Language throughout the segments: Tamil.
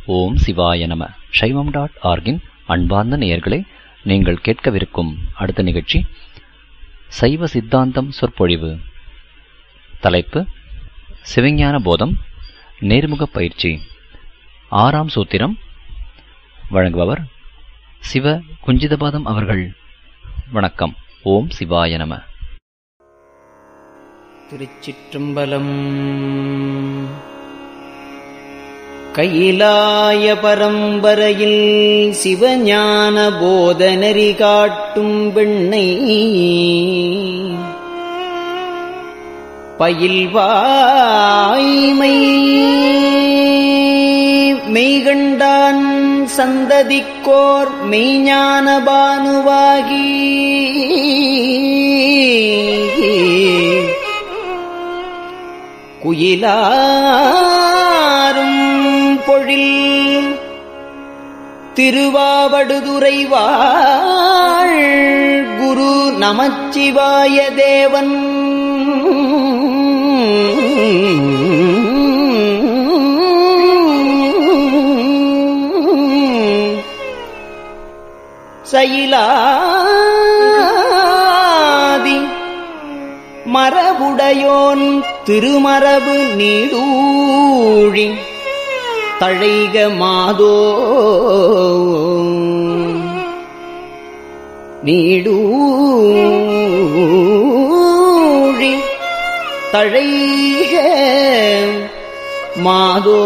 ஓம் சிவாய நம சைவம் டாட் ஆர்கின் அன்பார்ந்த நேயர்களே நீங்கள் கேட்கவிருக்கும் அடுத்த நிகழ்ச்சி சைவ சித்தாந்தம் சொற்பொழிவு தலைப்பு சிவஞான போதம் நேர்முக பயிற்சி ஆறாம் சூத்திரம் வழங்குபவர் சிவ குஞ்சிதபாதம் அவர்கள் வணக்கம் ஓம் சிவாய நம திருச்சிற்றம்பலம் கையிலாய பரம்பரையில் சிவஞான போதனரி காட்டும் பெண்ணை பயில்வாய்மை மெய்கண்டான் சந்ததிக்கோர் மெய்ஞான பானுவாகி குயிலாரும் பொழில் திருவாவடுதுறை வாழ் குரு நமச்சிவாய தேவன் சயிலாதி மரபுடையோன் திருமரபு நீடூழி தழைக மாதோ நீடூழி தழைக மாதோ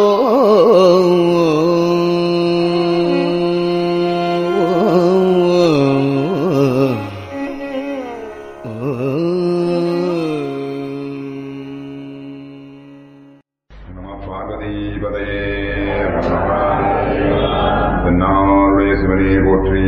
நம பார்வதிபதே தென்னாளுடைய சிவனையை போற்றி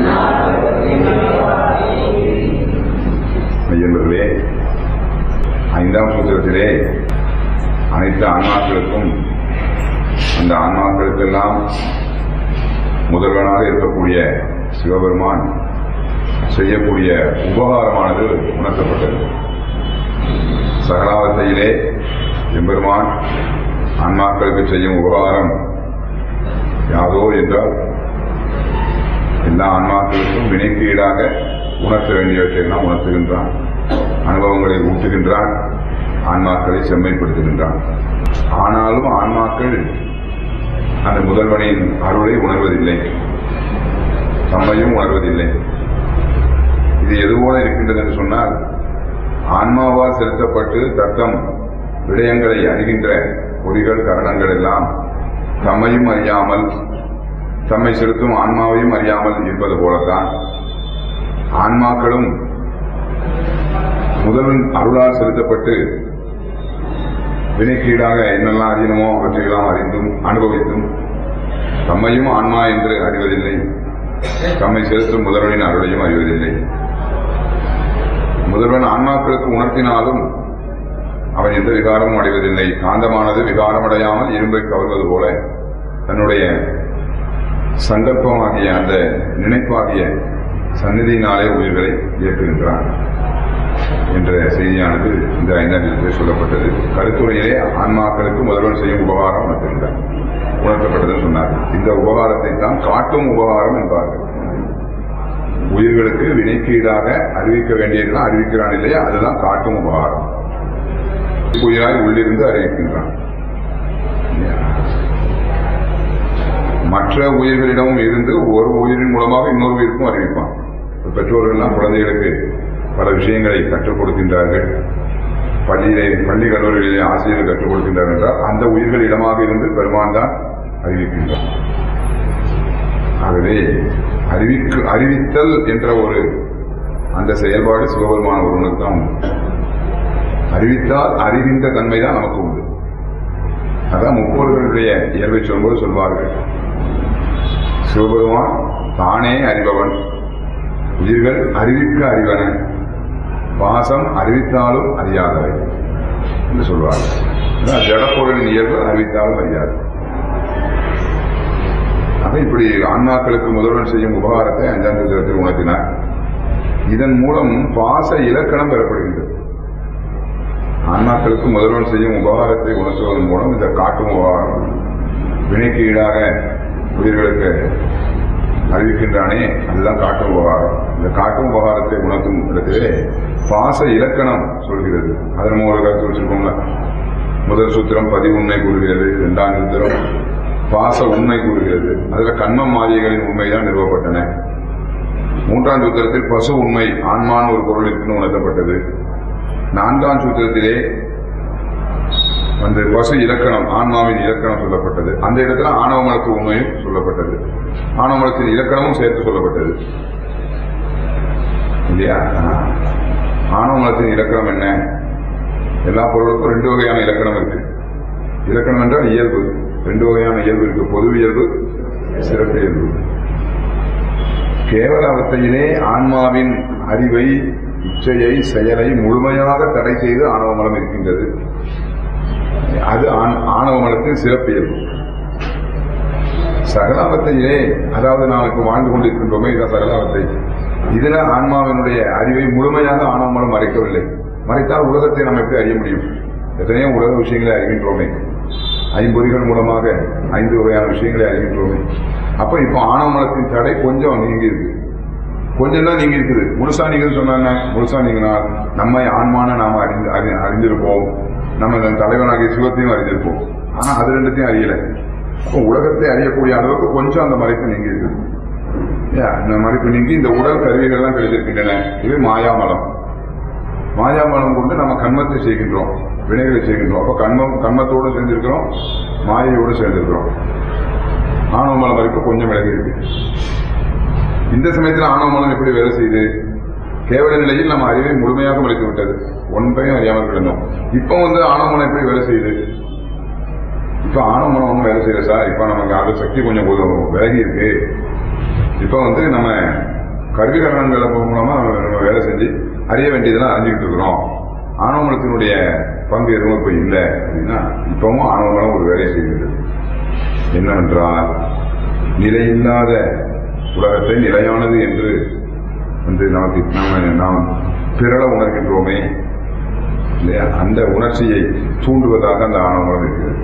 ஐயன்பர்களே ஐந்தாம் சூத்திரத்திலே அனைத்து ஆன்மாக்களுக்கும் அந்த ஆன்மாக்களுக்கெல்லாம் முதல்வனாக இருக்கக்கூடிய சிவபெருமான் செய்யக்கூடிய உபகாரமானது உணர்த்தப்பட்டது சகலாவத்தையிலே எம்பெருமான் ஆன்மாக்களுக்கு செய்யும் உபகாரம் யாதோ என்றால் எல்லா ஆன்மாக்களுக்கும் வினைக்கு ஈடாக உணர்த்த வேண்டியவற்றையெல்லாம் உணர்த்துகின்றான் அனுபவங்களை ஊட்டுகின்றான் ஆன்மாக்களை செம்மைப்படுத்துகின்றான் ஆனாலும் ஆன்மாக்கள் அந்த முதல்வனின் அருளை உணர்வதில்லை தம்மையும் உணர்வதில்லை இது எதுபோல இருக்கின்றது என்று சொன்னால் ஆன்மாவால் செலுத்தப்பட்டு தத்தம் விடயங்களை அறிகின்ற பொறிகள் கரணங்கள் எல்லாம் தம்மையும் அறியாமல் தம்மை செலுத்தும் ஆன்மாவையும் அறியாமல் இருப்பது போலத்தான் ஆன்மாக்களும் முதல்வன் அருளால் செலுத்தப்பட்டு வினைக்கீடாக என்னெல்லாம் அறியணுமோ அவற்றையெல்லாம் அறிந்தும் அனுபவித்தும் தம்மையும் ஆன்மா என்று அறிவதில்லை தம்மை செலுத்தும் முதல்வனின் அருளையும் அறிவதில்லை முதல்வன் ஆன்மாக்களுக்கு உணர்த்தினாலும் அவன் எந்த விகாரமும் அடைவதில்லை காந்தமானது விகாரமடையாமல் இரும்பை கவர்வது போல தன்னுடைய சங்கல்பமாகிய அந்த நினைப்பாகிய சந்நிதியினாலே உயிர்களை இயக்குகின்றான் என்ற செய்தியானது இந்த ஐந்தாம் இடத்தில் சொல்லப்பட்டது கருத்துரையிலே ஆன்மாக்களுக்கு முதல்வன் செய்யும் உபகாரம் உணர்த்துகின்றான் உணர்த்தப்பட்டதுன்னு சொன்னார் இந்த உபகாரத்தை தான் காட்டும் உபகாரம் என்பார்கள் உயிர்களுக்கு வினைக்கீடாக அறிவிக்க வேண்டியதுதான் அறிவிக்கிறான் இல்லையா அதுதான் காட்டும் உபகாரம் உயிராய் உள்ளிருந்து அறிவிக்கின்றான் மற்ற உயிர்களிடமும் இருந்து ஒரு உயிரின் மூலமாக இன்னொரு உயிருக்கும் அறிவிப்பான் பெற்றோர்கள் எல்லாம் குழந்தைகளுக்கு பல விஷயங்களை கற்றுக் கொடுக்கின்றார்கள் பள்ளியிலே பள்ளி கல்லூரிகளிலே ஆசிரியர்கள் கற்றுக் கொடுக்கின்றார் என்றால் அந்த உயிர்கள் இடமாக இருந்து பெருமான் தான் அறிவிக்கின்றார் ஆகவே அறிவிக்கு அறிவித்தல் என்ற ஒரு அந்த செயல்பாடு சிவபெருமான ஒருவனுக்கு தான் உண்டு அறிவித்தால் அறிகின்ற தன்மை தான் நமக்கு உண்டு அதான் முப்பொருளுடைய இயல்பை சொல்லும்போது சொல்வார்கள் சிவபெருமான் தானே அறிபவன் உயிர்கள் அறிவிக்க அறிவன பாசம் அறிவித்தாலும் அறியாதவை என்று சொல்வார்கள் அதான் ஜடப்பொருளின் இயல்பு அறிவித்தாலும் அறியாது ஆக இப்படி ஆன்மாக்களுக்கு முதல்வன் செய்யும் உபகாரத்தை அஞ்சாம் சூத்திரத்தில் உணர்த்தினார் இதன் மூலம் பாச இலக்கணம் பெறப்படுகின்றது ஆன்மாக்களுக்கு முதல்வன் செய்யும் உபகாரத்தை உணர்த்துவதன் மூலம் இந்த காட்டும் உபகாரம் வினைக்கு ஈடாக உயிர்களுக்கு அறிவிக்கின்றானே அதுதான் காட்டும் உபகாரம் இந்த காட்டும் உபகாரத்தை உணர்த்தும் இடத்திலே பாச இலக்கணம் சொல்கிறது அது நம்ம ஒரு கருத்து வச்சிருக்கோம்ல முதல் சூத்திரம் பதிவுண்மை கூறுகிறது இரண்டாம் சூத்திரம் பாச உண்மை கூறுகிறது அதுல கண்மம் மாதிரிகளின் உண்மைதான் நிறுவப்பட்டன மூன்றாம் சூத்திரத்தில் பசு உண்மை ஆன்மான் ஒரு பொருள் இருக்குன்னு உணர்த்தப்பட்டது நான்காம் சூத்திரத்திலே அந்த பசு இலக்கணம் ஆன்மாவின் இலக்கணம் சொல்லப்பட்டது அந்த இடத்துல ஆணவமலத்து உண்மையும் சொல்லப்பட்டது ஆணவமலத்தின் இலக்கணமும் சேர்த்து சொல்லப்பட்டது இல்லையா ஆணவமலத்தின் இலக்கணம் என்ன எல்லா பொருளுக்கும் ரெண்டு வகையான இலக்கணம் இருக்கு இலக்கணம் என்றால் இயல்பு ரெண்டு வகையான இயல்பு இருக்கு பொது இயல்பு சிறப்பு இயல்பு கேவல அவத்தையிலே ஆன்மாவின் அறிவை இச்சையை செயலை முழுமையாக தடை செய்து ஆணவமலம் இருக்கின்றது அது ஆணவமலத்தின் சிறப்பியல்பு சகலாவத்தையிலே அதாவது நாம் இப்ப வாழ்ந்து கொண்டிருக்கின்றோமே இதான் சகலாவத்தை இதுல ஆன்மாவினுடைய அறிவை முழுமையாக ஆணவமலம் மறைக்கவில்லை மறைத்தால் உலகத்தை நாம் எப்படி அறிய முடியும் எத்தனையோ உலக விஷயங்களை அறிகின்றோமே ஐம்பொறிகள் மூலமாக ஐந்து வகையான விஷயங்களை அறிகின்றோமே அப்ப இப்ப ஆணவமலத்தின் தடை கொஞ்சம் நீங்கி இருக்கு கொஞ்சம் தான் நீங்க இருக்குது முழுசா நீங்க சொன்னாங்க முழுசா நீங்கன்னா நம்மை ஆன்மான நாம அறிந்து அறி- அறிந்திருப்போம் நம்ம இந்த தலைவனாகிய சிவத்தையும் அறிந்திருப்போம் ஆனா அது ரெண்டுத்தையும் அறியல அப்போ உலகத்தை அறியக்கூடிய அளவுக்கு கொஞ்சம் அந்த மறைப்பு நீங்கி இருக்குது ஏன், இந்த மறைப்பு நீங்கி இந்த உடல் கருவிகள் எல்லாம் கிடைத்திருக்கின்றன இது மாயாமலம் மாயாமலம் கொண்டு நம்ம கண்மத்தை செய்கின்றோம் வினைகளை செய்கின்றோம் அப்ப கண்மம் கண்மத்தோடு சேர்ந்திருக்கிறோம் மாயையோடு சேர்ந்திருக்கிறோம் ஆணவ மலம் வரைக்கும் கொஞ்சம் விலகி இருக்கு இந்த சமயத்தில் ஆணவ மலம் எப்படி வேலை செய்யுது கேவல நிலையில் நம்ம அறிவை முழுமையாக மறைத்து விட்டது ஒன்றையும் அறியாமல் கிடந்தோம் இப்போ வந்து ஆணவ மலம் எப்படி வேலை செய்யுது இப்ப ஆணவ மலம் ஒன்றும் வேலை செய்யல சார் இப்ப நமக்கு அது சக்தி கொஞ்சம் கொஞ்சம் விலகி இருக்கு இப்ப வந்து நம்ம கருவிகரணங்கள் மூலமா நம்ம நம்ம வேலை செஞ்சு அறிய வேண்டியதெல்லாம் அறிஞ்சுக்கிட்டு இருக்கிறோம் ஆணவமலத்தினுடைய பங்கு எதுவும் இப்ப இல்லை அப்படின்னா இப்பவும் ஆணவமலம் ஒரு வேலை செய்கிறது என்னவென்றால் நிலையில்லாத உலகத்தை நிலையானது என்று வந்து நமக்கு நாம நாம் பிறள உணர்கின்றோமே இல்லையா அந்த உணர்ச்சியை தூண்டுவதாக அந்த ஆணவமலம் இருக்கிறது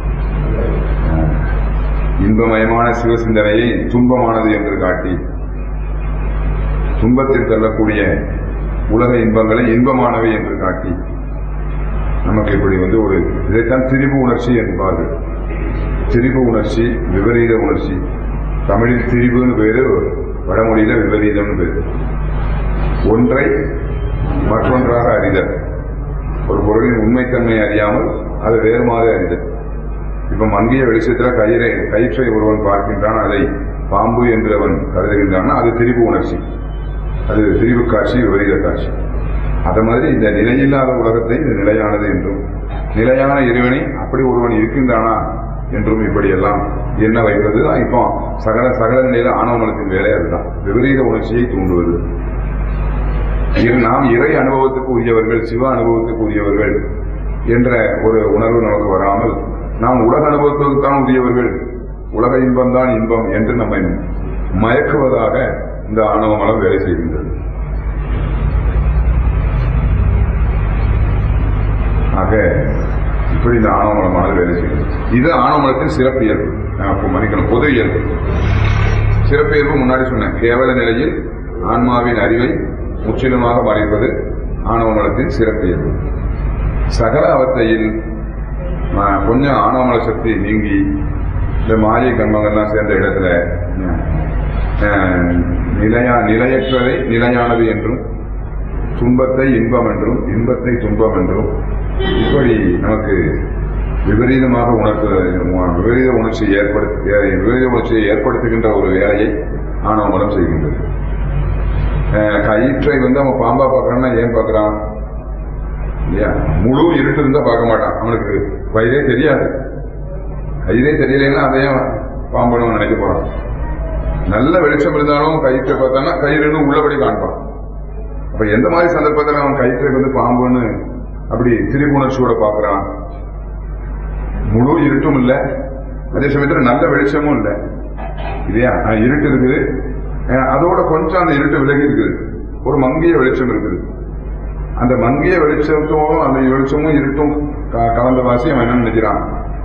அஹ் இன்பமயமான சிவசிந்தனையை துன்பமானது என்று காட்டி துன்பத்தில் தள்ளக்கூடிய உலக இன்பங்களை இன்பமானவை என்று காட்டி நமக்கு இப்படி வந்து ஒரு இதைத்தான் திரிபு உணர்ச்சி என்பார்கள் திரிபு உணர்ச்சி விபரீத உணர்ச்சி தமிழில் திரிபுன்னு பேரு வடமொழியில விபரீதம்னு பேரு ஒன்றை மற்றொன்றாக அறிதல் ஒரு பொருளின் உண்மைத்தன்மை அறியாமல் அது வேறு மாதிரி அறிதல் இப்ப மங்கிய வெளிச்சத்துல கயிறை கயிற்றை ஒருவன் பார்க்கின்றான் அதை பாம்பு என்று அவன் கருதுகின்றான் அது திரிபு உணர்ச்சி அது திரிவு காட்சி விபரீத காட்சி அத மாதிரி இந்த நிலையில்லாத உலகத்தை இது நிலையானது என்றும் நிலையான இறைவனை அப்படி ஒருவன் இருக்கின்றானா என்றும் இப்படியெல்லாம் என்ன வைப்பது தான் இப்போ சகல சகல நிலையில ஆணவ மனத்தின் வேலை அதுதான் விபரீத உணர்ச்சியை தூண்டுவது இரு- நாம் இறை அனுபவத்துக்கு உரியவர்கள் சிவ அனுபவத்துக்கு உரியவர்கள் என்ற ஒரு உணர்வு நமக்கு வராமல் நாம் உலக அனுபவத்துக்கு தான் உரியவர்கள் உலக இன்பம் தான் இன்பம் என்று நம்மை மயக்குவதாக இந்த ஆணவ மலம் வேலை செய்கின்றது ஆக இப்படி இந்த ஆணவ மலமானது வேலை செய்கிறது இது ஆணவ மலத்தின் சிறப்பியல்பு நான் அப்போ மன்னிக்கணும் பொது இயல்பு சிறப்பியல்பு முன்னாடி சொன்னேன் கேவல நிலையில் ஆன்மாவின் அறிவை முற்றிலுமாக மறைப்பது ஆணவ மலத்தின் சிறப்பியல்பு சகல அவத்தையில் ஆஹ், கொஞ்சம் ஆணவமல சக்தி நீங்கி இந்த மாயை கண்மங்கள்லாம் சேர்ந்த இடத்துல ஆஹ், நிலையா நிலையற்றதை நிலையானது என்றும் துன்பத்தை இன்பம் என்றும் இன்பத்தை துன்பம் என்றும் இப்படி நமக்கு விபரீதமாக உணர்த்து விபரீத உணர்ச்சி ஏற்படுத்த விபரீத உணர்ச்சியை ஏற்படுத்துகின்ற ஒரு வேலையை ஆணவ மலம் செய்கின்றது அஹ் கயிற்றை வந்து அவன் பாம்பா பார்க்கறான்னா ஏன் பார்க்கறான் இல்லையா முழு இருட்டு இருந்தா பார்க்க மாட்டான் அவனுக்கு வயதே தெரியாது கயிறே தெரியலைன்னா அதையும் பாம்புன்னு அவன் நினைக்க போறான் நல்ல வெளிச்சம் இருந்தாலும் கயிற்றை பார்த்தான்னா கயிறுன்னு உள்ளபடி காண்பான் அப்ப எந்த மாதிரி சந்தர்ப்பத்தில் அவன் கயிற்றை வந்து பாம்புன்னு அப்படி திரிபுணர்ச்சியோட பார்க்கறான் முழு இருட்டும் இல்ல அதே சமயத்துல நல்ல வெளிச்சமும் இல்ல இல்லையா அஹ் இருட்டு இருக்குது அஹ் அதோட கொஞ்சம் அந்த இருட்டு விலகி இருக்குது ஒரு மங்கிய வெளிச்சம் இருக்குது அந்த மங்கிய வெளிச்சத்தும் அந்த வெளிச்சமும் இருட்டும் க- கலந்த வாசி அவன் என்ன நினைக்கிறான்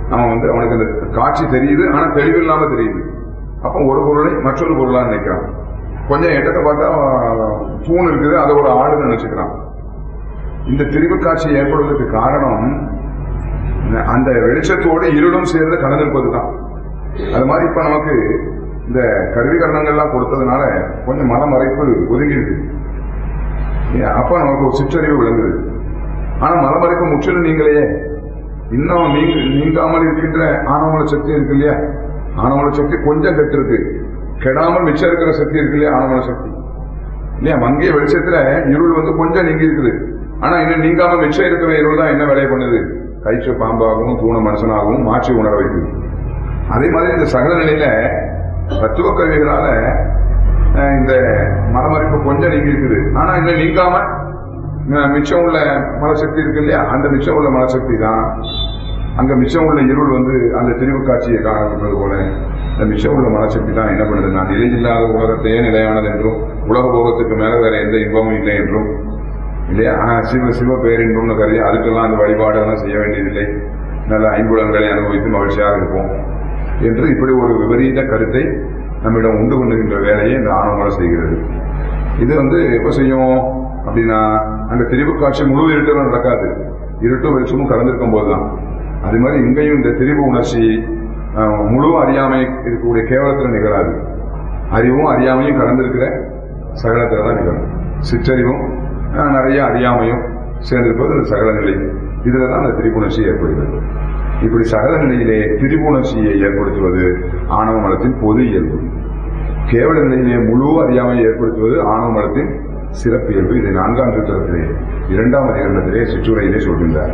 அவன் வந்து அவனுக்கு அந்த காட்சி தெரியுது ஆனா தெளிவு இல்லாம தெரியுது அப்ப ஒரு பொருளை மற்றொரு பொருளா நினைக்கிறான் கொஞ்சம் எட்டத்தை பார்த்தா அவன் தூண் இருக்குது அதை ஒரு ஆடுன்னு நினைச்சுக்கிறான் இந்த திரிவு காட்சி ஏற்படுவதற்கு காரணம் அந்த வெளிச்சத்தோடு இருளும் சேர்ந்து கலந்திருப்பது தான் அது மாதிரி இப்ப நமக்கு இந்த கருவிகரணங்கள்லாம் கொடுத்ததுனால கொஞ்சம் மனமறைப்பு ஒதுங்கி இருக்கு ஏன், அப்ப நமக்கு ஒரு சிற்றறிவு விளங்குது ஆனா மனமறைப்பு முற்றிலும் நீங்களையே இன்னும் நீங்க நீங்காமல் இருக்கின்ற ஆணவமல சக்தி இருக்கு இல்லையா ஆணவமல சக்தி கொஞ்சம் கெட்டு இருக்கு கெடாமல் மிச்சம் இருக்கிற சக்தி இருக்கு இல்லையா ஆணவமல சக்தி இல்லையா மங்கிய வெளிச்சத்துல இருள் வந்து கொஞ்சம் நீங்கி இருக்குது ஆனா இன்னும் நீங்காம மிச்சம் இருக்கிற இருள் தான் என்ன வேலையை பண்ணுது கைச்ச பாம்பாகவும் தூண மனுஷனாகவும் மாற்றி உணர வைக்குது அதே மாதிரி இந்த சகல நிலையில தத்துவ கருவிகளால அஹ், இந்த மனமறிப்பு கொஞ்சம் நீங்கி இருக்குது ஆனா இன்னும் நீங்காம அஹ், மிச்சம் உள்ள மனசக்தி இருக்கு இல்லையா அந்த மிச்சம் உள்ள மனசக்தி தான் அங்க மிச்சம் உள்ள இருள் வந்து அந்த திரிவு காட்சியை காணப்படுவது போல இந்த மிச்சம் உள்ள மனசக்தி தான் என்ன பண்ணுதுன்னா நிலையில்லாத உலகத்தையே நிலையானது என்றும் உலக போகத்துக்கு மேல வேற எந்த இன்பமும் இல்லை என்றும் இல்லையா ஆனா, சிவ சிவ பேரின்பம்னு கருதி அதுக்கெல்லாம் அந்த வழிபாடெல்லாம் செய்ய வேண்டியதில்லை நல்ல ஐம்புலன்களை அனுபவித்து மகிழ்ச்சியாக இருப்போம் என்று இப்படி ஒரு விபரீத கருத்தை நம்மிடம் உண்டு கொண்டுகின்ற வேலையை இந்த ஆணவமலை செய்கிறது இது வந்து எப்ப செய்யும் அப்படின்னா அந்த திரிவு காட்சி முழு இருட்டும் நடக்காது இருட்டும் வெளிச்சமும் கலந்திருக்கும் போதுதான் அது மாதிரி இங்கேயும் இந்த திரிவு உணர்ச்சி அஹ், முழு அறியாமை இருக்கக்கூடிய கேவலத்துல நிகழாது அறிவும் அறியாமையும் கலந்திருக்கிற சகலத்துல தான் நிகழும் சிற்றறிவும் அஹ், நிறைய அறியாமையும் சேர்ந்திருப்பது இந்த சகல நிலை இதுல தான் அந்த திரிபுணர்ச்சி ஏற்படுகிறது இப்படி சகல நிலையிலே திரிபுணர்ச்சியை ஏற்படுத்துவது ஆணவ மலத்தின் பொது இயல்பு கேவல நிலையிலே முழு அறியாமையை ஏற்படுத்துவது ஆணவ மலத்தின் சிறப்பு இயல்பு இதை நான்காம் சூத்திரத்திலே இரண்டாம் அதிகரணத்திலே சிற்றுரையிலே சொல்கின்றார்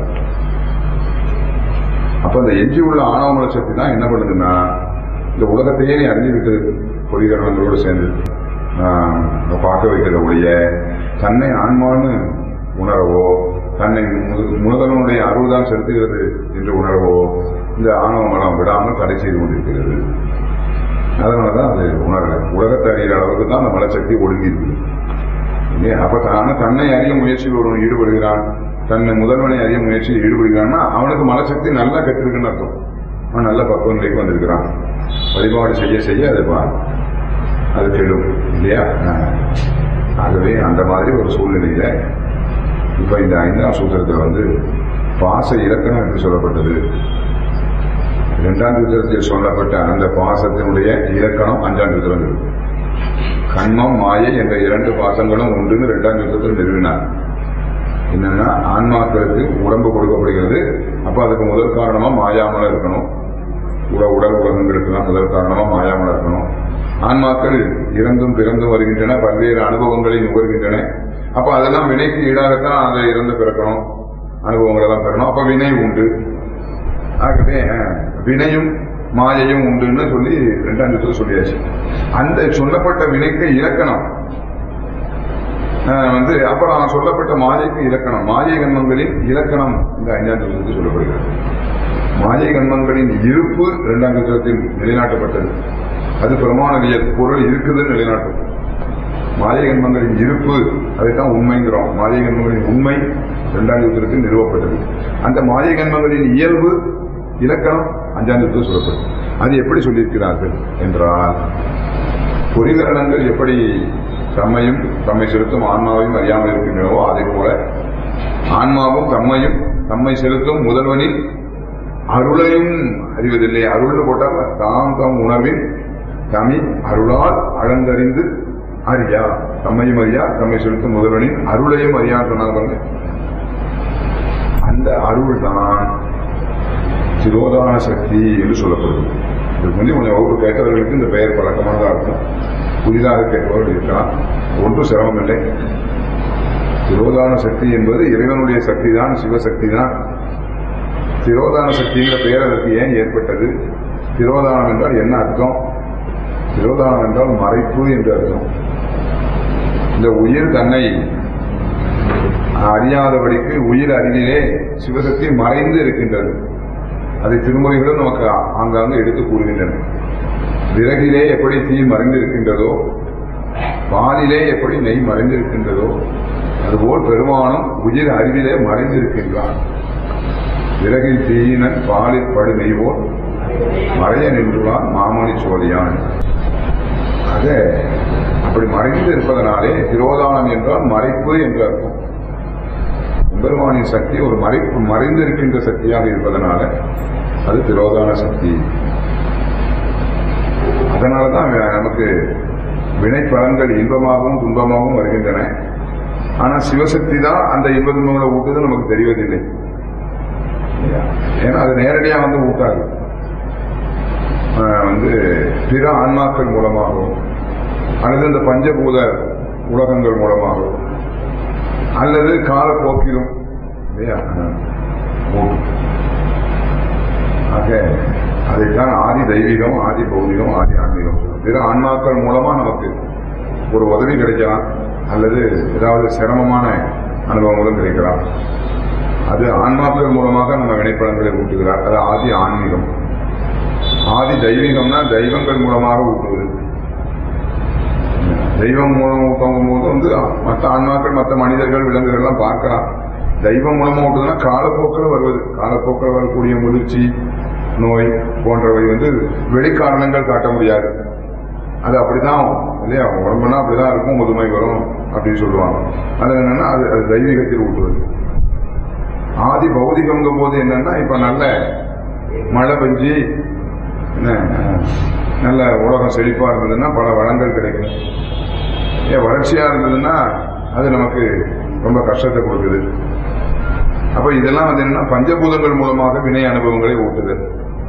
அப்ப அந்த எஞ்சி உள்ள ஆணவ மல சக்தி தான் என்ன பண்ணுதுன்னா இந்த உலகத்தையே நீ அறிஞ்சு விட்டு பொறிகரணங்களோடு சேர்ந்து ஆஹ், பார்க்க வைக்கிற ஒழிய தன்னை ஆன்மான்னு உணரவோ தன்னை மு- முதல்வனுடைய அருள் தான் செலுத்துகிறது என்று உணரவோ இந்த ஆணவ மலம் விடாமல் தடை செய்து கொண்டிருக்கிறது அதனாலதான் அது உணரல உலகத்தை அறிகிற அளவுக்கு தான் அந்த மலசக்தி ஒடுங்கி இருக்குது இல்லையா? அப்ப தானே தன்னை அறிய முயற்சியில் ஒருவன் ஈடுபடுகிறான் தன்னை முதல்வனை அறிய முயற்சியில் ஈடுபடுகிறான்னா அவனுக்கு மனசக்தி நல்லா கட்டிருக்குன்னு அர்த்தம் அவன் நல்ல பக்குவ நிலைக்கு வந்திருக்கிறான் வழிபாடு செய்ய செய்ய அது பா- அது கெடும் இல்லையா ஆஹ். ஆகவே அந்த மாதிரி ஒரு சூழ்நிலையில இப்ப இந்த ஐந்தாம் சூத்திரத்தில் வந்து பாச இலக்கணம் என்று சொல்லப்பட்டது இரண்டாம் சூத்திரத்தில் சொல்லப்பட்ட அந்த பாசத்தினுடைய இலக்கணம் அஞ்சாம் சூத்திரம் இருக்கு கண்மம் மாயை என்ற இரண்டு பாசங்களும் உண்டுன்னு இரண்டாம் சூத்திரத்தில் நிறுவினார் என்னன்னா ஆன்மாக்களுக்கு உடம்பு கொடுக்கப்படுகிறது அப்ப அதுக்கு முதல் காரணமா மாயாமல இருக்கணும் உட உடல் உலகங்களுக்கு தான் முதல் காரணமா மாயாமல இருக்கணும் ஆன்மாக்கள் இறந்தும் பிறந்தும் வருகின்றன பல்வேறு அனுபவங்களை நுகர்கின்றன அப்ப அதெல்லாம் வினைக்கு ஈடாகத்தான் அதை இறந்து பிறக்கணும் அனுபவங்களை தான் பெறணும் அப்ப வினை உண்டு ஆகவே அஹ், வினையும் மாயையும் உண்டுன்னு சொல்லி ரெண்டாம் சூத்திரம் சொல்லியாச்சு அந்த சொல்லப்பட்ட வினைக்கு இலக்கணம் அஹ், வந்து அப்புறம் சொல்லப்பட்ட மாயைக்கு இலக்கணம் மாயை கண்மங்களின் இலக்கணம் இந்த ஐந்தாம் சூத்திரத்தில் சொல்லப்படுகிறது மாயை கண்மங்களின் இருப்பு இரண்டாம் சூத்திரத்தில் நிலைநாட்டப்பட்டது அது பிரமாணவியல் பொருள் இருக்குதுன்னு நிலைநாட்டும் மாயை கண்மங்களின் இருப்பு அதைத்தான் உண்மைங்கிறோம் மாயை கண்மங்களின் உண்மை இரண்டாம் சூத்திரத்தில் நிறுவப்பட்டது அந்த மாயை கண்மங்களின் இயல்பு இலக்கணம் அஞ்சாம் சூத்திரம் சொல்லப்படும் அது எப்படி சொல்லியிருக்கிறார்கள் என்றால் பொறிகரணங்கள் எப்படி தம்மையும் தம்மை செலுத்தும் ஆன்மாவையும் அறியாமல் இருக்கின்றனவோ அதே போல ஆன்மாவும் தம்மையும் தம்மை செலுத்தும் முதல்வனின் அருளையும் அறிவதில்லை அருள்னு போட்டால் தாம் தம் உணர்வின் தமிழ் அருளால் அளந்தறிந்து அறியா தம்மையும் அறியா தம்மை செலுத்தும் முதல்வனின் அருளையும் அறியான்னு சொன்னாங்க பாருங்க அந்த அருள் தான் சிரோதான சக்தி என்று சொல்லப்படுது இதுக்கு முந்தைய கொஞ்சம் வகுப்பு கேட்டவர்களுக்கு இந்த பெயர் பழக்கமானதாக இருக்கும் புதிதாக கேட்பவர்கள் இருக்கலாம் ஒன்றும் சிரமம் இல்லை திரோதான சக்தி என்பது இறைவனுடைய சக்தி தான் சிவசக்தி தான் திரோதான சக்திங்கிற பெயர் அதற்கு ஏன் ஏற்பட்டது திரோதானம் என்றால் என்ன அர்த்தம் திரோதானம் என்றால் மறைப்பு என்று அர்த்தம் இந்த உயிர் தன்னை அறியாதபடிக்கு உயிர் அறிவிலே சிவசக்தி மறைந்து இருக்கின்றது அதை திருமுறைகளும் நமக்கு ஆங்காங்கு எடுத்து கூறுகின்றன விறகிலே எப்படி தீ மறைந்திருக்கின்றதோ பாலிலே எப்படி நெய் மறைந்திருக்கின்றதோ அதுபோல் பெருமானும் உயிர் அறிவிலே மறைந்திருக்கின்றான் விறகில் தீயினன் பாலில் படு நெய்வோர் மறைய நின்றுவான் மாமணி சோதியான் ஆக அப்படி மறைந்து இருப்பதனாலே திரோதானம் என்றால் மறைப்பு என்று அர்த்தம் பெருமானின் சக்தி ஒரு மறைப்பு மறைந்து இருக்கின்ற சக்தியாக இருப்பதனால அது திரோதான சக்தி அதனாலதான் நமக்கு வினை பலன்கள் இன்பமாகவும் துன்பமாகவும் வருகின்றன ஆனா சிவசக்தி தான் அந்த இன்ப துன்பங்களை ஊட்டுது நமக்கு தெரிவதில்லை ஏன்னா அது நேரடியா வந்து ஊட்டாது ஆஹ் வந்து பிற ஆன்மாக்கள் மூலமாகவும் அல்லது இந்த பஞ்சபூத உலகங்கள் மூலமாகவும் அல்லது காலப்போக்கிலும் இல்லையா ஊட்டும் ஆக அதைத்தான் ஆதி தெய்வீகம் ஆதி பௌதிகம் ஆதி ஆன்மீகம் சொல்லும். பிற ஆன்மாக்கள் மூலமா நமக்கு ஒரு உதவி கிடைக்கலாம் அல்லது ஏதாவது சிரமமான அனுபவங்களும் கிடைக்கலாம் அது ஆன்மாக்கள் மூலமாக நம்ம வினைப்படங்களை ஊட்டுகிறார் அது ஆதி ஆன்மீகம் ஆதி தெய்வீகம்னா தெய்வங்கள் மூலமாக ஊட்டுவது தெய்வம் மூலம் ஊட்டும் போது வந்து மற்ற ஆன்மாக்கள் மற்ற மனிதர்கள் விலங்குகள் எல்லாம் பார்க்கலாம் தெய்வம் மூலமா ஊட்டுதுன்னா காலப்போக்கில் வருவது காலப்போக்கில் வரக்கூடிய முதிர்ச்சி நோய் போன்றவை வந்து வெளிக்காரணங்கள் காட்ட முடியாது அது அப்படிதான் இல்லையா உடம்புனா அப்படிதான் இருக்கும் முதுமை வரும் அப்படின்னு சொல்லுவாங்க அது என்னன்னா அது அது தெய்வீகத்தில் ஊட்டுவது ஆதி பௌதிகங்கும் போது என்னன்னா இப்ப நல்ல மழை பெஞ்சு என்ன, நல்ல உலகம் செழிப்பா இருந்ததுன்னா பல வளங்கள் கிடைக்கும் ஏன் வறட்சியா இருந்ததுன்னா அது நமக்கு ரொம்ப கஷ்டத்தை கொடுக்குது அப்ப இதெல்லாம் வந்து என்னன்னா பஞ்சபூதங்கள் மூலமாக வினை அனுபவங்களை ஊட்டுது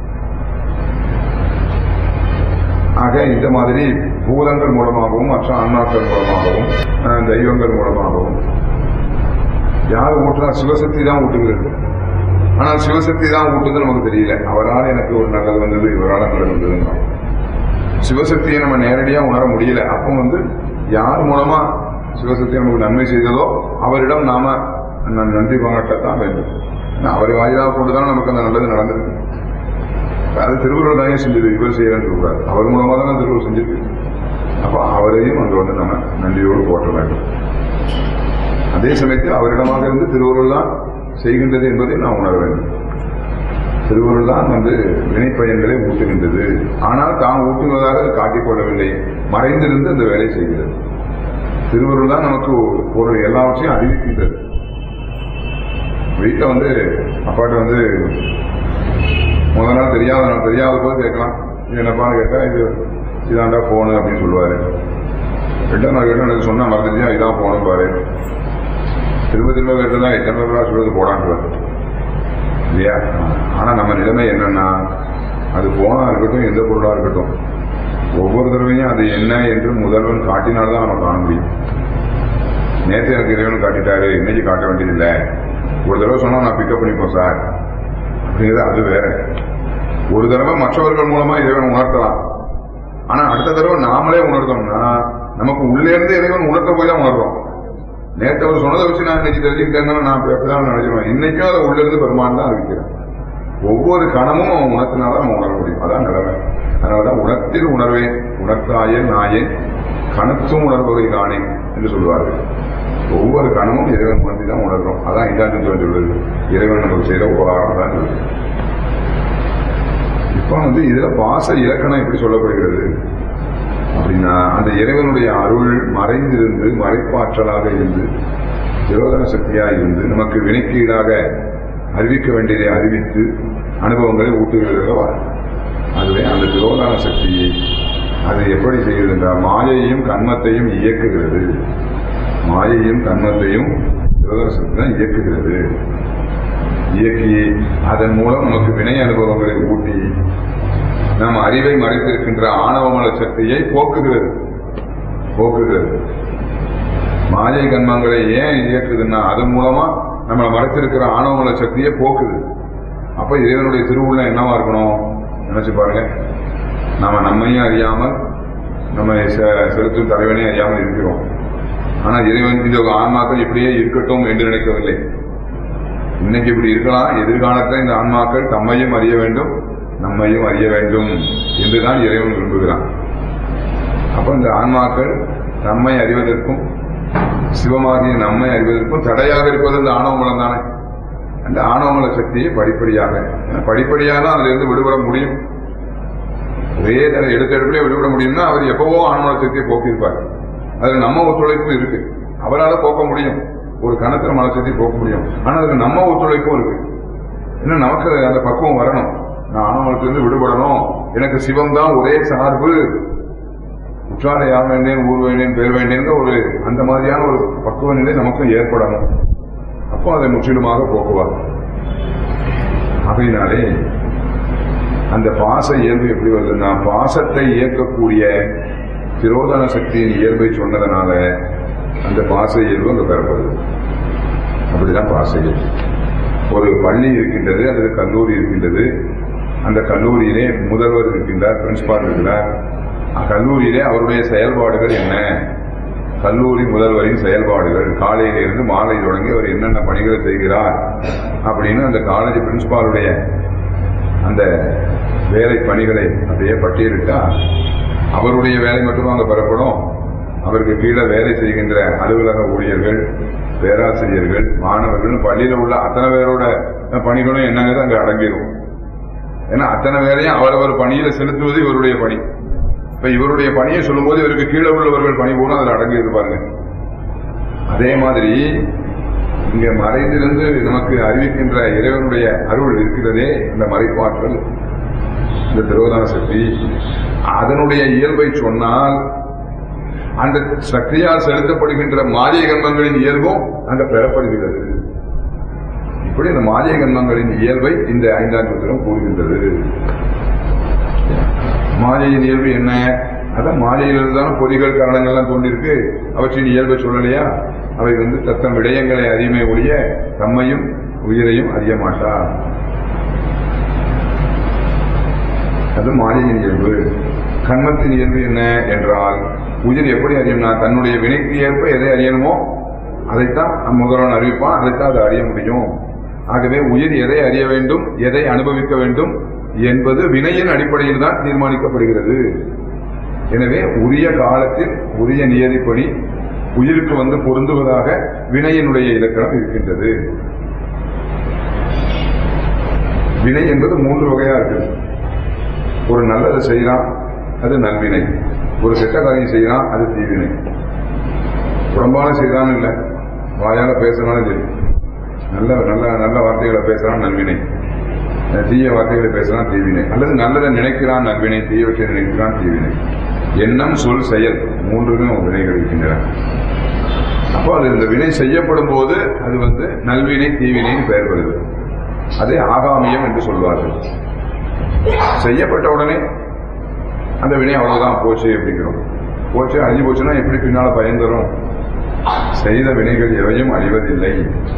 ஆக இந்த மாதிரி பூதங்கள் மூலமாகவும் மற்ற ஆன்மாக்கள் மூலமாகவும் அஹ், தெய்வங்கள் மூலமாகவும் யார் ஊட்டுறா சிவசக்தி தான் ஊட்டுகிறது ஆனால் சிவசக்தி தான் ஊட்டுது நமக்கு தெரியல அவரால் எனக்கு ஒரு நல்லது வந்தது இவரால் நல்லது வந்ததுன்னா சிவசக்தியை நம்ம நேரடியா உணர முடியல அப்போ வந்து யார் மூலமா சிவசக்தி நமக்கு நன்மை செய்ததோ அவரிடம் நாம ந- நன்றி பாராட்டத்தான் வேண்டும் ஏன்னா அவர் வாயிலாக கொண்டுதான் நமக்கு அந்த நல்லது நடந்திருக்கு அது திருவள்ளுவர் தானே செஞ்சது இவர் செய்யறேன்னு சொல்றாரு அவர் மூலமா தானே திருவள்ளுவர் செஞ்சிருக்கு அப்ப அவரையும் அங்க வந்து நம்ம நன்றியோடு போற்ற வேண்டும் அதே சமயத்தில் அவரிடமாக இருந்து திருவள்ளுவர் தான் செய்கின்றது என்பதை நாம் உணர வேண்டும் திருவள்ளுவர் தான் வந்து வினைப்பயன்களை ஊட்டுகின்றது ஆனால் தான் ஊட்டுவதாக அது காட்டிக்கொள்ளவில்லை மறைந்திருந்து அந்த வேலை செய்கிறது திருவள்ளுவர் தான் நமக்கு பொருள் எல்லாவற்றையும் அறிவிக்கின்றது வீட்டில் வந்து அப்பாட்ட வந்து முதல் நாள் தெரியாத நாள் தெரியாத போது கேட்கலாம் இது என்னப்பான்னு கேட்டா இது இதாண்டா போனு அப்படின்னு சொல்லுவாரு ரெண்டாம் நாள் கேட்டா எனக்கு சொன்னா மறந்துட்டியா இதான் போனும் பாரு திரும்ப திரும்ப கேட்டதா எத்தனை பேரா சொல்றது போடான்ட்டு இல்லையா ஆனா நம்ம நிலைமை என்னன்னா அது போனா இருக்கட்டும் எந்த பொருளா இருக்கட்டும் ஒவ்வொரு தடவையும் அது என்ன என்று முதல்வன் காட்டினால்தான் நம்ம காண முடியும் நேற்று எனக்கு இறைவன் காட்டிட்டாரு இன்னைக்கு காட்ட வேண்டியதில்லை ஒரு தடவை சொன்னா நான் பிக்கப் பண்ணிப்போம் சார் அப்படிங்கிறது அது வேற ஒரு தடவை மற்றவர்கள் மூலமா இறைவன் உணர்த்தலாம் ஆனா அடுத்த தடவை நாமளே உணர்ந்தோம்னா நமக்கு உள்ளே இருந்து இறைவன் உணர்த்த போய் தான் உணர்றோம் நேற்று அவர் சொன்னதை வச்சு நான் இன்னைக்கு தெரிஞ்சுக்கிட்டேன்னா நான் இப்ப எப்படிதான் நினைச்சிருவேன் இன்னைக்கும் அதை உள்ள இருந்து பெருமான் தான் அறிவிக்கிறேன் ஒவ்வொரு கணமும் அவன் உணர்த்தினாதான் நம்ம உணர முடியும் அதான் நிலைமை அதனாலதான் உணர்த்தில் உணர்வேன் உணர்த்தாயேன் நாயேன் கணத்தும் உணர்வதை காணேன் என்று சொல்லுவார்கள் ஒவ்வொரு கணமும் இறைவன் உணர்த்தி தான் உணர்றோம் அதான் இந்தாண்டு சொல்லுவது இறைவன் நமக்கு செய்த உபகாரம் தான் சொல்லுது இப்ப வந்து இதுல பாச இலக்கணம் எப்படி சொல்லப்படுகிறது அப்படின்னா அந்த இறைவனுடைய அருள் மறைந்திருந்து மறைப்பாற்றலாக இருந்து விரோதன சக்தியாக இருந்து நமக்கு வினைக்கீடாக அறிவிக்க வேண்டியதை அறிவித்து அனுபவங்களை ஊட்டுகிறதா அதுவே அந்த திரோதான சக்தியை அது எப்படி செய்கிறது என்றால் மாயையும் கண்மத்தையும் இயக்குகிறது மாயையும் கண்மத்தையும் திரோதான சக்தி தான் இயக்குகிறது இயக்கி அதன் மூலம் நமக்கு வினை அனுபவங்களை ஊட்டி நம் அறிவை மறைத்திருக்கின்ற ஆணவமல சக்தியை போக்குகிறது போக்குகிறது மாயை கண்மங்களை ஏன் இயக்குதுன்னா அதன் மூலமா நம்மளை மறைத்திருக்கிற ஆணவமல சக்தியை போக்குது அப்ப இறைவனுடைய திருவுள்ளம் என்னவா இருக்கணும் நினைச்சு பாருங்க நாம நம்மையும் அறியாமல் நம்ம செ- செலுத்தும் தலைவனையும் அறியாமல் இருக்கிறோம் ஆனா இறைவன் இந்த ஆன்மாக்கள் இப்படியே இருக்கட்டும் என்று நினைக்கவில்லை இன்னைக்கு இப்படி இருக்கலாம் எதிர்காலத்தில் இந்த ஆன்மாக்கள் தம்மையும் அறிய வேண்டும் நம்மையும் அறிய வேண்டும் என்றுதான் இறைவன் விரும்புகிறான் அப்ப இந்த ஆன்மாக்கள் நம்மை அறிவதற்கும் சிவமாகிய நம்மை அறிவதற்கும் தடையாக இருப்பது இந்த ஆணவ மலம் தானே அந்த ஆணவமல சக்தியை படிப்படியாக ஏன்னா படிப்படியாக தான் அதுல இருந்து விடுபட முடியும் ஒரே தடவை எடுத்த எடுப்பிலே விடுபட முடியும்னா அவர் எப்பவோ ஆணவமல சக்தியை போக்கியிருப்பார் அதுல நம்ம ஒத்துழைப்பும் இருக்கு அவரால் போக்க முடியும் ஒரு கணத்துல மனசக்தி போக்க முடியும் ஆனா அதுல நம்ம ஒத்துழைப்பும் இருக்கு ஏன்னா நமக்கு அந்த பக்குவம் வரணும் நான் ஆணவத்திலிருந்து விடுபடணும் எனக்கு சிவம் தான் ஒரே சார்பு உற்றாரை யார் வேண்டேன் ஊர் வேண்டேன் பேர் வேண்டேன் ஒரு அந்த மாதிரியான ஒரு பக்குவ நிலை நமக்கும் ஏற்படணும் அப்போ அதை முற்றிலுமாக போக்குவார் அப்படினாலே அந்த பாச இயல்பு எப்படி வருதுன்னா பாசத்தை இயக்கக்கூடிய திரோதன சக்தியின் இயல்பை சொன்னதனால அந்த பாச இயல்பு அங்க பெறப்படுது அப்படிதான் பாச இயல்பு ஒரு பள்ளி இருக்கின்றது அல்லது கல்லூரி இருக்கின்றது அந்த கல்லூரியிலே முதல்வர் இருக்கின்றார் பிரின்சிபால் இருக்கிறார் கல்லூரியிலே அவருடைய செயல்பாடுகள் என்ன கல்லூரி முதல்வரின் செயல்பாடுகள் காலையிலிருந்து மாலை தொடங்கி அவர் என்னென்ன பணிகளை செய்கிறார் அப்படின்னு அந்த காலேஜ் பிரின்சிபாலுடைய அந்த வேலை பணிகளை அப்படியே பட்டியலிட்டா அவருடைய வேலை மட்டும் அங்க பெறப்படும் அவருக்கு கீழே வேலை செய்கின்ற அலுவலக ஊழியர்கள் பேராசிரியர்கள் மாணவர்கள் பள்ளியில உள்ள அத்தனை பேரோட பணிகளும் என்னங்கிறது அங்க அடங்கிடும் ஏன்னா அத்தனை வேலையும் அவரவர் பணியில செலுத்துவது இவருடைய பணி இப்ப இவருடைய பணியை சொல்லும்போது இவருக்கு கீழே உள்ளவர்கள் பணி போல அதில் அடங்கி இருப்பாருங்க அதே மாதிரி இங்க மறைந்திருந்து நமக்கு அறிவிக்கின்ற இறைவனுடைய அருள் இருக்கிறதே அந்த மறைப்பாற்றல் இந்த திரோதான சக்தி அதனுடைய இயல்பை சொன்னால் அந்த சக்தியால் செலுத்தப்படுகின்ற மாரிய கர்மங்களின் இயல்பும் அங்க பெறப்படுகிறது இப்படி இந்த மாரிய கர்மங்களின் இயல்பை இந்த ஐந்தாம் சூத்திரம் கூறுகின்றது மாயையின் இயல்பு என்ன அதான் மாயையிலிருந்து தான் பொறிகள் காரணங்கள்லாம் தோன்றிருக்கு அவற்றின் இயல்பை சொல்லலையா அவை வந்து தத்தம் விடயங்களை அறியுமே ஒழிய தம்மையும் உயிரையும் அறிய மாட்டார் அது மாயையின் இயல்பு கண்மத்தின் இயல்பு என்ன என்றால் உயிர் எப்படி அறியும்னா தன்னுடைய வினைக்கு ஏற்ப எதை அறியணுமோ அதைத்தான் முதல்வன் அறிவிப்பான் அதைத்தான் அது அறிய முடியும் ஆகவே உயிர் எதை அறிய வேண்டும் எதை அனுபவிக்க வேண்டும் என்பது வினையின் அடிப்படையில் தான் தீர்மானிக்கப்படுகிறது எனவே உரிய காலத்தில் உரிய நியதிப்படி உயிருக்கு வந்து பொருந்துவதாக வினையினுடைய இலக்கணம் இருக்கின்றது வினை என்பது மூன்று வகையா இருக்கு ஒரு நல்லதை செய்யலாம் அது நல்வினை ஒரு கெட்ட காரியம் செய்யலாம் அது தீவினை உடம்பால செய்தாலும் இல்லை வாயால பேசினாலும் சரி நல்ல நல்ல நல்ல வார்த்தைகளை பேசுறான் நல்வினை தீய வார்த்தைகளை பேசுறான் தீவினை அல்லது நல்லதை நினைக்கிறான் நல்வினை தீயவற்றை நினைக்கிறான் தீவினை எண்ணம் சொல் செயல் மூன்றுக்கும் வினைகள் இருக்கின்றன அப்போ அது இந்த வினை செய்யப்படும் போது அது வந்து நல்வினை தீவினைன்னு பெயர் வருது அதே ஆகாமியம் என்று சொல்வார்கள் செய்யப்பட்ட உடனே அந்த வினை அவ்வளவுதான் போச்சு அப்படிங்கிறோம் போச்சு அழிஞ்சு போச்சுன்னா எப்படி பின்னால பயன் தரும் செய்த வினைகள் எவையும் அழிவதில்லை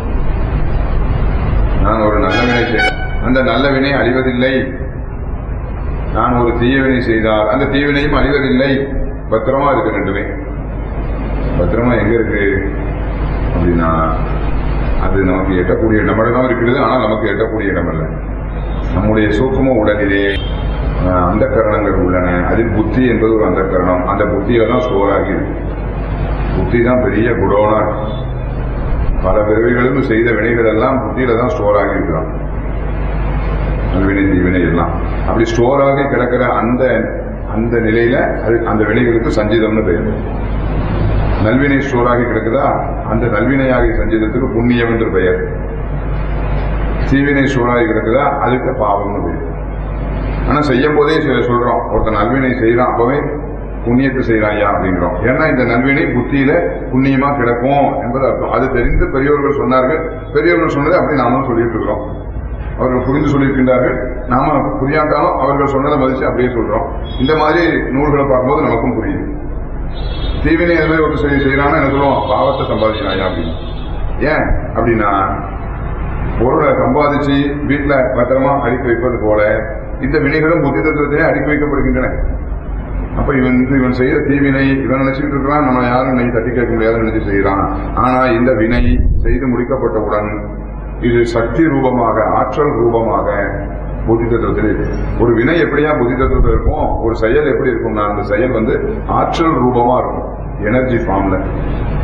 நான் ஒரு நல்ல வினை செய்தேன் அந்த நல்ல வினை அழிவதில்லை நான் ஒரு தீய வினை செய்தால் அந்த தீவினையும் அழிவதில்லை பத்திரமா இருக்கு ரெண்டுமே பத்திரமா எங்க இருக்கு அப்படின்னா அது நமக்கு எட்டக்கூடிய நம்மிடம் இருக்கிறது ஆனால் நமக்கு எட்டக்கூடிய இடம் அல்ல நம்முடைய சூக்கும உடலிலே அந்த கரணங்கள் உள்ளன அதில் புத்தி என்பது ஒரு அந்த கரணம் அந்த புத்தியில தான் ஸ்டோர் ஆகி இருக்கு புத்தி தான் பெரிய குடோனா பல பிறவிகளும் செய்த வினைகள் எல்லாம் புத்தியில தான் ஸ்டோர் ஆகி இருக்கிறான் நல்வினை தீவினை எல்லாம் அப்படி ஸ்டோர் ஆகி கிடக்கிற அந்த அந்த நிலையில அது அந்த வினைகளுக்கு சஞ்சிதம்னு பெயர் நல்வினை ஸ்டோர் ஆகி கிடக்குதா அந்த நல்வினையாகி சஞ்சிதத்துக்கு புண்ணியம் என்று பெயர் தீவினை ஸ்டோர் ஆகி கிடக்குதா அதுக்கு பாவம்னு பெயர் ஆனா செய்யும் போதே சொல்றோம் ஒருத்தர் நல்வினை செய்யறான் அப்பவே புண்ணியத்தை செய்யறான் ஐயா அப்படிங்கிறோம் ஏன்னா இந்த நல்வினை புத்தியில புண்ணியமா கிடக்கும் என்பது அர்த்தம் அது தெரிந்து பெரியவர்கள் சொன்னார்கள் பெரியவர்கள் சொன்னதை அப்படி நாம சொல்லிட்டு இருக்கிறோம் அவர்கள் புரிந்து சொல்லியிருக்கின்றார்கள் நாம புரியாட்டாலும் அவர்கள் சொன்னதை மதிச்சு அப்படியே சொல்றோம் இந்த மாதிரி நூல்களை பார்க்கும்போது நமக்கும் புரியுது தீவினை எதுவுமே ஒரு செய்ய செய்யறான்னு என்ன சொல்லுவோம் பாவத்தை சம்பாதிக்கிறாயா அப்படின்னு ஏன் அப்படின்னா பொருளை சம்பாதிச்சு வீட்டுல பத்திரமா அடுக்கி வைப்பது போல இந்த வினைகளும் புத்தி தத்துவத்திலே அடுக்கி வைக்கப்படுகின்றன அப்ப இவன் இவன் செய்த தீவினை இவன் நினைச்சுட்டு இருக்கிறான் நம்ம யாரும் இன்னைக்கு தட்டி கேட்க முடியாத நினைச்சு செய்யறான் ஆனா இந்த வினை செய்து முடிக்கப்பட்டவுடன் இது சக்தி ரூபமாக ஆற்றல் ரூபமாக புத்தி தத்துவத்தில் ஒரு வினை எப்படியா புத்தி தத்துவத்தில் இருக்கும் ஒரு செயல் எப்படி இருக்கும்னா அந்த செயல் வந்து ஆற்றல் ரூபமா இருக்கும் எனர்ஜி ஃபார்ம்ல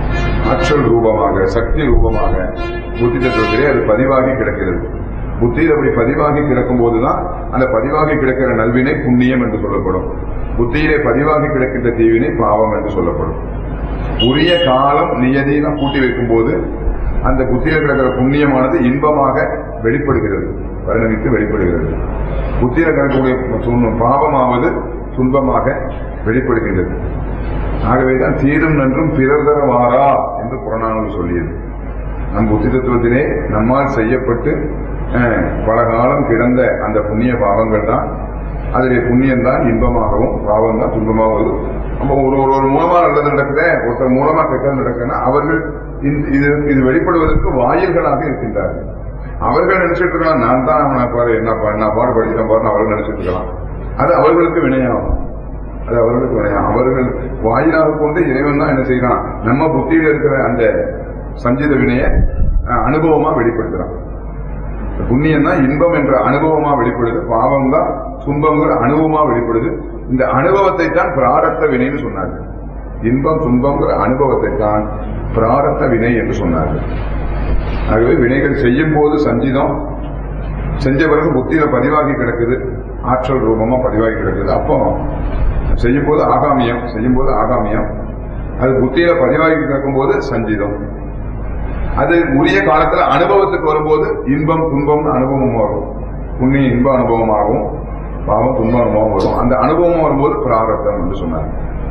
ஆற்றல் ரூபமாக சக்தி ரூபமாக புத்தி தத்துவத்திலே அது பதிவாகி கிடக்கிறது புத்தியில் அப்படி பதிவாகி கிடக்கும் போதுதான் அந்த பதிவாகி கிடக்கிற நல்வினை புண்ணியம் என்று சொல்லப்படும் புத்தியிலே பதிவாகி கிடக்கின்ற தீவினை பாவம் என்று சொல்லப்படும் உரிய காலம் நியதினா கூட்டி வைக்கும் போது அந்த புத்தியில் கிடக்கிற புண்ணியமானது இன்பமாக வெளிப்படுகிறது பரிணமித்து வெளிப்படுகிறது புத்தியில் கிடக்கக்கூடிய துன்பம் பாவமாவது துன்பமாக வெளிப்படுகின்றது ஆகவேதான் தீரும் நன்றும் பிறர் தர வாரா என்று புறநானூறு சொல்லியது நம் புத்தி தத்துவத்திலே நம்மால் செய்யப்பட்டு அஹ், பல காலம் கிடந்த அந்த புண்ணிய பாவங்கள் தான் அதிலே புண்ணியம் தான் இன்பமாகவும் பாவம் தான் துன்பமாகவும் வரும். நம்ம ஒரு ஒரு ஒரு மூலமா நல்லது நடக்குதே ஒருத்தர் மூலமா கெட்டது நடக்குதுன்னா அவர்கள் இந்த- இது இது வெளிப்படுவதற்கு வாயில்களாக இருக்கின்றார்கள் அவர்கள் நினைச்சிட்டு இருக்கலாம் நான் தான் அவனை பாரு என்ன பா- நான் பாடு படிக்கிறேன் பாருன்னு அவர்கள் நினைச்சிட்டு இருக்கலாம் அது அவர்களுக்கு வினையாகும் அது அவர்களுக்கு வினையாகும் அவர்கள் வாயிலாக கொண்டு இறைவன் தான் என்ன செய்யறான் நம்ம புத்தியில இருக்கிற அந்த சஞ்சித வினையை அஹ், அனுபவமா வெளிப்படுத்துறான் புண்ணியம் தான் இன்பம் என்ற அனுபவமா வெளிப்படுது பாவம் தான் துன்பங்கிற அனுபவமா வெளிப்படுது இந்த அனுபவத்தை தான் பிராரத்த வினைன்னு சொன்னாங்க இன்பம் துன்பங்கிற அனுபவத்தை தான் பிராரத்த வினை என்று சொன்னார்கள் ஆகவே வினைகள் செய்யும் போது சஞ்சிதம் செஞ்ச பிறகு புத்தியில பதிவாகி கிடக்குது ஆற்றல் ரூபமா பதிவாகி கிடக்குது அப்போ செய்யும் போது ஆகாமியம் செய்யும் போது ஆகாமியம் அது புத்தியில பதிவாகி கிடக்கும் போது சஞ்சிதம் அது உரிய காலத்துல அனுபவத்துக்கு வரும்போது இன்பம் துன்பம் அனுபவம் வரும் புண்ணிய இன்ப அனுபவமாகவும் பாவம் துன்ப அனுபவம் வரும் அந்த அனுபவம் வரும்போது பிராரத்தம் என்று சொன்னார்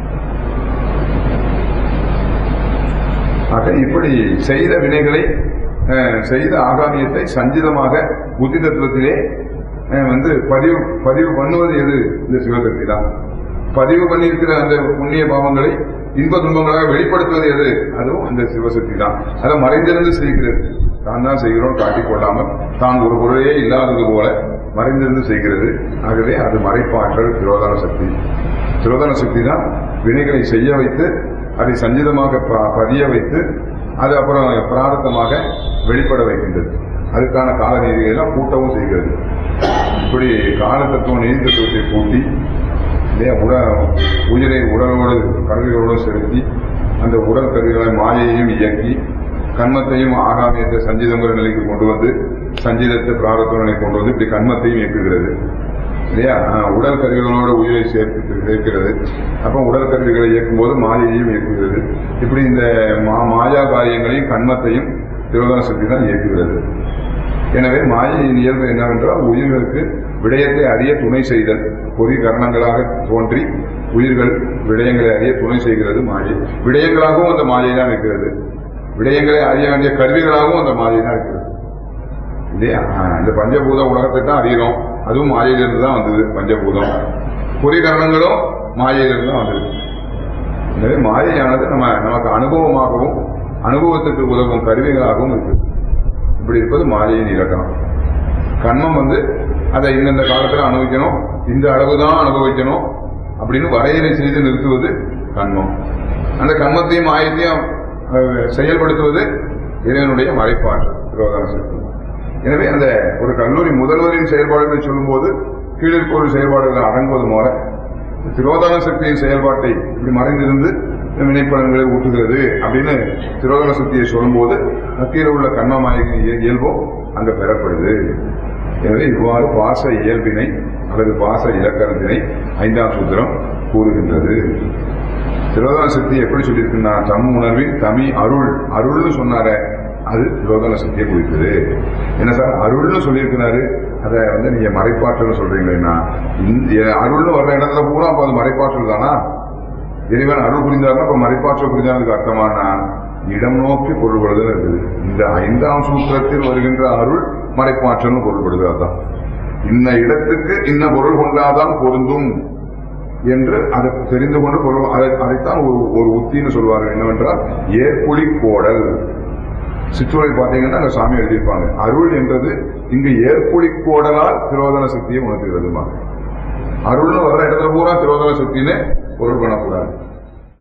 ஆக இப்படி செய்த வினைகளை அஹ், செய்த ஆகாமியத்தை சஞ்சிதமாக புத்தி தத்துவத்திலே அஹ், வந்து பதிவு பதிவு பண்ணுவது எது இந்த சிவசக்தி தான் பதிவு பண்ணியிருக்கிற அந்த புண்ணிய பாவங்களை இன்ப துன்பங்களாக வெளிப்படுத்துவது எது அதுவும் இந்த சிவசக்தி தான் அதை மறைந்திருந்து செய்கிறது தான் தான் செய்கிறோம் காட்டிக் கொள்ளாமல் தான் ஒரு பொருளையே இல்லாதது போல மறைந்திருந்து செய்கிறது ஆகவே அது மறைப்பாற்றல் திரோதான சக்தி திரோதான சக்தி தான் வினைகளை செய்ய வைத்து அதை சஞ்சிதமாக ப- பதிய வைத்து அது அப்புறம் பிராரத்தமாக வெளிப்பட வைக்கின்றது அதுக்கான கால நீதிகளை எல்லாம் கூட்டவும் செய்கிறது இப்படி கால தத்துவம் நீதி தத்துவத்தை கூட்டி இல்லையா உட உயிரை உடலோடு கருவிகளோடு செலுத்தி அந்த உடல் கருவிகளை மாயையும் இயக்கி கண்மத்தையும் ஆகாமியத்தை சஞ்சிதங்கிற நிலைக்கு கொண்டு வந்து சஞ்சிதத்தை பிராரத்துவ நிலைக்கு கொண்டு வந்து இப்படி கண்மத்தையும் இயக்குகிறது இல்லையா ஆஹ், உடல் கருவிகளோட உயிரை சேர்த்து சேர்க்கிறது அப்போ உடல் கருவிகளை இயக்கும் போது மாயையும் இயக்குகிறது இப்படி இந்த மா- மாயா காரியங்களையும் கண்மத்தையும் திரோதான சக்தி தான் இயக்குகிறது எனவே மாயையின் இயல்பு என்னவென்றால் உயிர்களுக்கு விடயத்தை அறிய துணை செய்தல் பொறி கரணங்களாக தோன்றி உயிர்கள் விடயங்களை அறிய துணை செய்கிறது மாயை விடயங்களாகவும் அந்த மாயை தான் இருக்கிறது விடயங்களை அறிய வேண்டிய கருவிகளாகவும் அந்த மாயை தான் இருக்கிறது இல்லையா ஆஹ், இந்த பஞ்சபூத உலகத்தை தான் அறிகிறோம் அதுவும் மாயையிலிருந்து தான் வந்தது பஞ்சபூதம் பொறி கரணங்களும் மாயையிலிருந்து தான் வந்தது எனவே மாயையானது நம்ம நமக்கு அனுபவமாகவும் அனுபவத்துக்கு உதவும் கருவிகளாகவும் இருக்குது இப்படி இருப்பது மாயையின் இலக்கணம் கண்மம் வந்து அதை இந்தந்த காலத்துல அனுபவிக்கணும் இந்த அளவு தான் அனுபவிக்கணும் அப்படின்னு வரையறை செய்து நிறுத்துவது கண்மம் அந்த கண்மத்தையும் மாயத்தையும் அஹ், செயல்படுத்துவது இறைவனுடைய மறைப்பாடு திரோதான சக்தி எனவே அந்த ஒரு கல்லூரி முதல்வரின் செயல்பாடுகளை சொல்லும்போது கீழிருப்போரின் செயல்பாடுகள் அடங்குவது போல திரோதான சக்தியின் செயல்பாட்டை இப்படி மறைந்திருந்து வினைப்பலன்களை ஊட்டுகிறது அப்படின்னு திரோதான சக்தியை சொல்லும்போது கீழே உள்ள கண்ணமாயின் இயல்பும் அங்க பெறப்படுது எனவே இவ்வாறு பாச இயல்பினை அல்லது பாச இலக்கணத்தினை ஐந்தாம் சூத்திரம் கூறுகின்றது திரோதான சக்தி எப்படி சொல்லியிருக்குன்னா தம் உணர்வின் தமி அருள் அருள்னு சொன்னாரே அது திரோதான சக்தியை குறிக்குது என்ன சார் அருள்னு சொல்லியிருக்கிறாரு அதை வந்து நீங்க மறைப்பாற்றல் சொல்றீங்களேன்னா இந்த அருள்னு வர்ற இடத்துல பூரா அப்ப அது மறைப்பாற்றல் தானா இறைவன் அருள் புரிந்தாருன்னா அப்ப மறைப்பாற்றல் புரிந்தாருக்கு அர்த்தமானா இடம் நோக்கி பொருள்படுதல் இருக்குது இந்த ஐந்தாம் சூத்திரத்தில் வருகின்ற அருள் மறைப்பாற்றல்னு பொருள்படுது அதான் இன்ன இடத்துக்கு இன்ன பொருள் கொண்டாதான் பொருந்தும் என்று அதை தெரிந்து கொண்டு பொருள் அதை- அதைத்தான் ஒரு ஒரு உத்தின்னு சொல்வார்கள் என்னவென்றால் ஏற்புலி கோடல் சிற்றுரை பார்த்தீங்கன்னா அங்க சாமி எழுதியிருப்பாங்க அருள் என்றது இங்கு ஏற்புலி கோடலால் திரோதன சக்தியை உணர்த்துகிறதுமா அருள்னு வர்ற இடத்துல பூரா திரோதன சக்தின்னு பொருள் பண்ணக்கூடாது